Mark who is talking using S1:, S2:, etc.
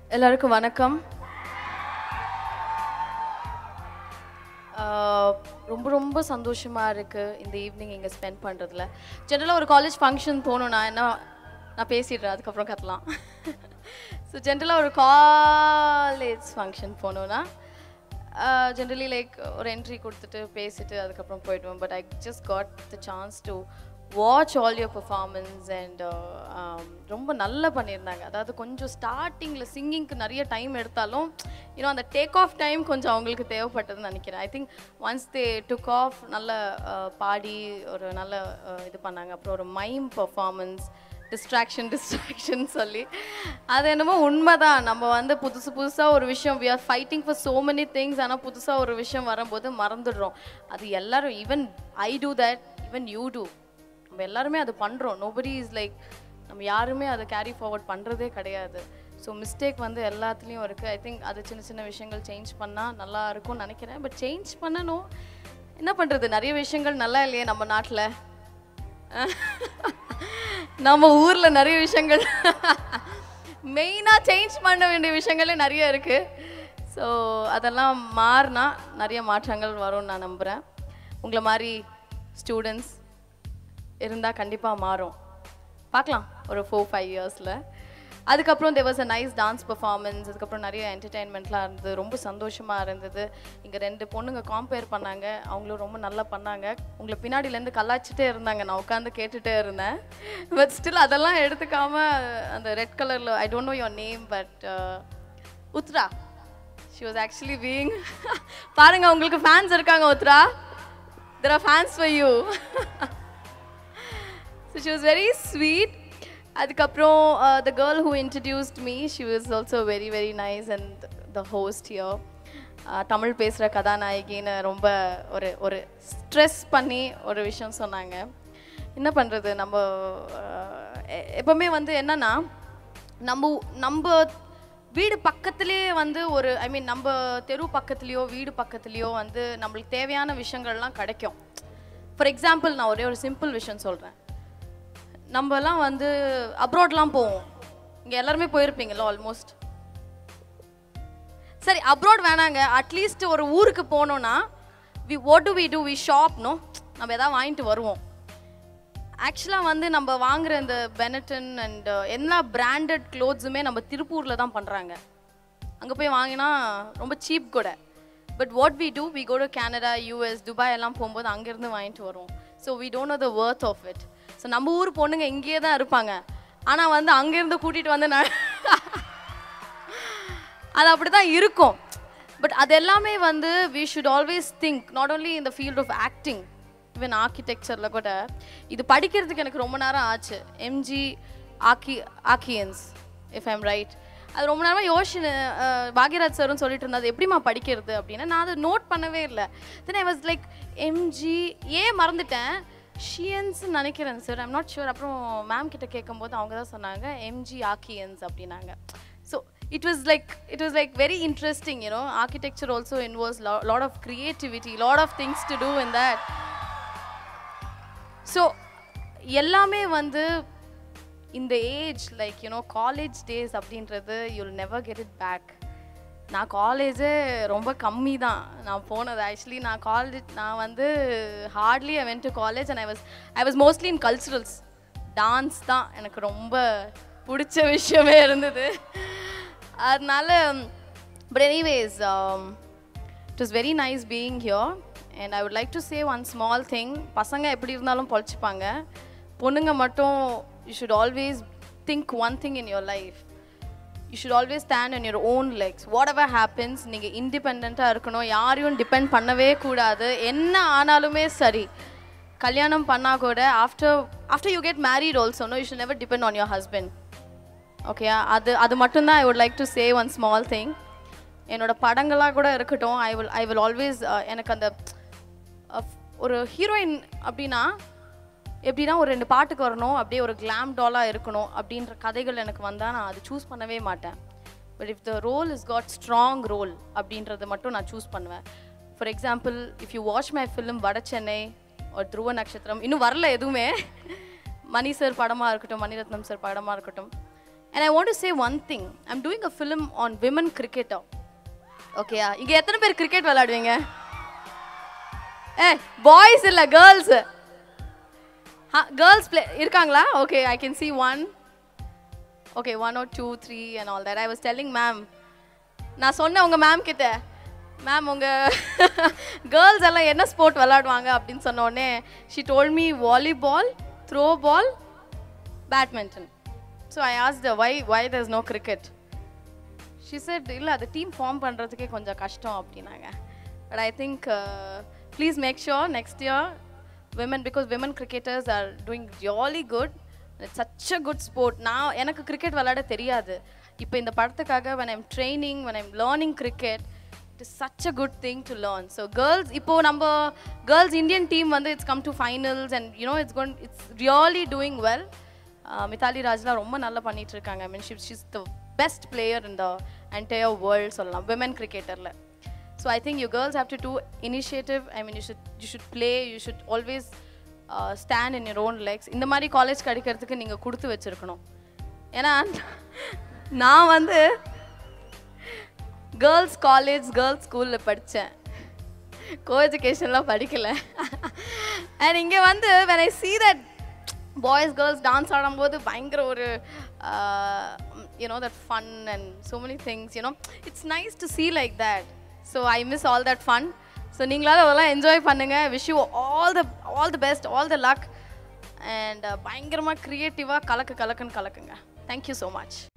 S1: எல்லாருக்கும் வணக்கம் ஆஹ் ரொம்ப ரொம்ப சந்தோஷமா இருக்கு இந்த ஈவினிங் இங்கே ஸ்பெண்ட் பண்ணுறதுல ஜென்ரலாக ஒரு காலேஜ் ஃபங்க்ஷன் போகணுன்னா என்ன நான் பேசிடுறேன் அதுக்கப்புறம் கத்தலாம் ஸோ ஜென்ரலாக ஒரு காலேஜ் ஃபங்க்ஷன் போகணுன்னா ஜென்ரலி லைக் ஒரு என்ட்ரி கொடுத்துட்டு பேசிட்டு அதுக்கப்புறம் போயிடுவோம் but I just got the chance to watch all your performance and ரொம்ப நல்லா பண்ணியிருந்தாங்க அதாவது கொஞ்சம் ஸ்டார்டிங்கில் சிங்கிங்க்கு நிறைய டைம் எடுத்தாலும் இன்னும் அந்த டேக் ஆஃப் டைம் கொஞ்சம் அவங்களுக்கு தேவைப்பட்டதுன்னு நினைக்கிறேன் I think once they took off நல்ல uh, பாடி ஒரு நல்ல uh, இது பண்ணாங்க அப்புறம் ஒரு மைம் பெர்ஃபார்மன்ஸ் டிஸ்ட்ராக்ஷன் டிஸ்ட்ராக்ஷன் சொல்லி அது என்னமோ உண்மைதான் நம்ம வந்து புதுசு புதுசாக ஒரு விஷயம் we are fighting for so many things ஆனால் புதுசாக ஒரு விஷயம் வரும்போது மறந்துடுறோம் அது எல்லாரும் even I do that even you do நம்ம எல்லாருமே அது பண்ணுறோம் நோபடி இஸ் லைக் நம்ம யாருமே அதை கேரி ஃபார்வர்ட் பண்ணுறதே கிடையாது ஸோ மிஸ்டேக் வந்து எல்லாத்துலேயும் இருக்குது ஐ திங்க் அது சின்ன சின்ன விஷயங்கள் சேஞ்ச் பண்ணால் நல்லா இருக்கும்னு நினைக்கிறேன் பட் சேஞ்ச் பண்ணணும் என்ன பண்ணுறது நிறைய விஷயங்கள் நல்லா இல்லையே நம்ம நாட்டில் நம்ம ஊரில் நிறைய விஷயங்கள் மெயினாக சேஞ்ச் பண்ண வேண்டிய விஷயங்களே நிறைய இருக்குது ஸோ அதெல்லாம் மாறினா நிறைய மாற்றங்கள் வரும்னு நான் நம்புகிறேன் உங்களை மாதிரி ஸ்டூடெண்ட்ஸ் இருந்தால் கண்டிப்பாக மாறும் பார்க்கலாம் ஒரு ஃபோர் ஃபைவ் இயர்ஸில் அதுக்கப்புறம் there was a nice dance performance அதுக்கப்புறம் நிறைய என்டர்டெயின்மெண்ட்லாம் இருந்தது ரொம்ப சந்தோஷமாக இருந்தது இங்கே ரெண்டு பொண்ணுங்க காம்பேர் பண்ணாங்க அவங்களும் ரொம்ப நல்லா பண்ணாங்க உங்களை பின்னாடியிலேருந்து கலாச்சிட்டே இருந்தாங்க நான் உட்காந்து கேட்டுட்டே இருந்தேன் பட் ஸ்டில் அதெல்லாம் எடுத்துக்காம அந்த ரெட் கலரில் I don't know your name but Uthra she was actually being பாருங்க உங்களுக்கு ஃபேன்ஸ் இருக்காங்க Uthra there are fans for you so she was very sweet அதுக்கப்புறம் the girl who introduced me she was also very very nice and the host here Tamil பேசுகிற கதாநாயகின்னு ரொம்ப ஒரு ஒரு stress பண்ணி ஒரு விஷயம் சொன்னாங்க என்ன பண்ணுறது நம்ம அஹ், எ- எப்பவுமே வந்து என்னன்னா நம்ம ஊ- நம்ம வீடு பக்கத்துலேயே வந்து ஒரு ஐ மீன் நம்ம தெரு பக்கத்துலேயோ வீடு பக்கத்துலேயோ வந்து நம்மளுக்கு தேவையான விஷயங்கள்லாம் கிடைக்கும் ஃபார் எக்ஸாம்பிள் நான் ஒரே ஒரு சிம்பிள் விஷயம் சொல்கிறேன் நம்மலாம் வந்து அப்ராட்லாம் போவோம் இங்கே எல்லாருமே போயிருப்பீங்கல்ல ஆல்மோஸ்ட் சரி அப்ராட் வேணாங்க அட்லீஸ்ட் ஒரு ஊருக்கு போனோன்னா we what do we do we shop no நம்ம எதாவது வாங்கிட்டு வருவோம் ஆக்சுவலாக வந்து நம்ம வாங்குற இந்த பெனட்டன் அண்ட் எல்லா பிராண்டட் க்ளோத்ஸுமே நம்ம திருப்பூரில் தான் பண்ணுறாங்க அங்கே போய் வாங்கினா ரொம்ப சீப் கூட but what we do we go to Canada US Dubai எல்லாம் போகும்போது அங்கேருந்து வாங்கிட்டு வருவோம் so we don't know the worth of it so நம்ம ஊர் பொண்ணுங்க இங்கேயே தான் இருப்பாங்க ஆனால் வந்து அங்கேருந்து கூட்டிகிட்டு வந்து நான் அது அப்படி தான் இருக்கும் பட் அது எல்லாமே வந்து we should always think not only இந்த ஃபீல்ட் ஆஃப் ஆக்டிங் ஈவன் ஆர்கிடெக்சரில் கூட இது படிக்கிறதுக்கு எனக்கு ரொம்ப நேரம் ஆச்சு எம்ஜி ஆக்கி ஆக்கியன்ஸ் இஃப் ஐம் ரைட் அது ரொம்ப நேரமாக யோசிச்சு பாக்யராஜ் சாரும் சொல்லிட்டு இருந்தாது எப்படிம்மா படிக்கிறது அப்படின்னா நான் அதை நோட் பண்ணவே இல்லை then I was like MG ஏன் மறந்துட்டேன் ஷியன்ஸ் நினைக்கிறேன் சார் ஐம் நாட் ஷூர் அப்புறம் மேம் கிட்ட கேட்கும்போது அவங்க தான் சொன்னாங்க எம்ஜி ஆக்கியன்ஸ் அப்படின்னாங்க so it was like it was like very interesting you know architecture also involves a lot of creativity lot of things to do in that so எல்லாமே வந்து இந்த age like you know college days அப்படின்றது you'll never get it back நான் காலேஜே ரொம்ப கம்மி தான் நான் போனது ஆக்சுவலி நான் காலேஜ் நான் வந்து hardly I went to college and I was I was mostly in culturals dance தான் எனக்கு ரொம்ப பிடிச்ச விஷயமே இருந்தது அதனால but anyways it was very nice being here and I would like to say one small thing பசங்க எப்படி இருந்தாலும் பொழைச்சிப்பாங்க பொண்ணுங்க மட்டும் you should always think one thing in your life you should always stand on your own legs whatever happens நீங்கள் இண்டிபெண்ட்டாக இருக்கணும் யாரையும் டிபெண்ட் பண்ணவே கூடாது என்ன ஆனாலுமே சரி கல்யாணம் பண்ணால் கூட after after you get married also no you should never depend on your husband okay அது அது மட்டும்தான் I would like to say one small thing என்னோட படங்களாக கூட இருக்கட்டும் I will I will always எனக்கு அந்த அஹ், ஒரு ஹீரோயின் அப்படின்னா எப்படின்னா ஒரு ரெண்டு பாட்டுக்கு வரணும் அப்படியே ஒரு கிளாம் டாலாக இருக்கணும் அப்படின்ற கதைகள் எனக்கு வந்தால் நான் அது சூஸ் பண்ணவே மாட்டேன் but if the role is got strong role அப்படின்றத மட்டும் நான் சூஸ் பண்ணுவேன் for example if you watch my film Vada Chennai ஒரு துருவ நட்சத்திரம் இன்னும் வரல எதுவுமே மணி சார் படமாக இருக்கட்டும் மணிரத்னம் சார் படமாக இருக்கட்டும் And I want to say one thing. I'm doing a film on women cricketer. ஓகேயா இங்க எத்தனை பேர் கிரிக்கெட் விளையாடுவீங்க ஏ பாய்ஸ் இல்ல கேர்ள்ஸ் கேர்ள்ஸ் பிளே இருக்காங்களா okay I can see one okay one oh two three and all that I was telling ma'am நான் சொன்னேன் உங்க மேம் கிட்ட மேம் உங்க கேர்ள்ஸ் எல்லாம் என்ன ஸ்போர்ட் விளையாடுவாங்க அப்படின்னு சொன்ன உடனே she told me volleyball throwball badminton so I ஆஸ் the why why there is no cricket she said இல்லை அது டீம் ஃபார்ம் பண்ணுறதுக்கே கொஞ்சம் கஷ்டம் அப்படின்னாங்க but I think please make sure next year women because women cricketers are doing really good it's such a good sport நான் எனக்கு cricket விளையாட தெரியாது இப்போ இந்த படத்துக்காக when I'm training when I'm learning cricket it is such a good thing to learn so girls இப்போ நம்ம girls Indian team வந்து it's come to finals and you know it's gone it's really doing well Mithali ராஜ்லாம் ரொம்ப நல்லா பண்ணிட்டு இருக்காங்க I mean she she's the best player இந்த entire world சொல்லலாம் விமன் கிரிக்கெட்டரில் so I think you girls have to do initiative I mean you should you should play you should always stand in your own legs இந்த மாதிரி college கிடைக்கிறதுக்கு நீங்கள் கொடுத்து வச்சுருக்கணும் ஏன்னா நான் வந்து கேர்ள்ஸ் காலேஜ் கேர்ள்ஸ் ஸ்கூலில் படித்தேன் கோ எஜுகேஷன்லாம் படிக்கல அண்ட் இங்கே வந்து when I see that boys girls dance ஆடும்போது பயங்கர ஒரு you know that fun and so many things you know it's nice to see like that so I miss all that fun so நீங்களாவது அதெல்லாம் என்ஜாய் பண்ணுங்கள் wish you all the all the best all the luck and பயங்கரமாக க்ரியேட்டிவாக கலக்கு கலக்குன்னு கலக்குங்க thank you so much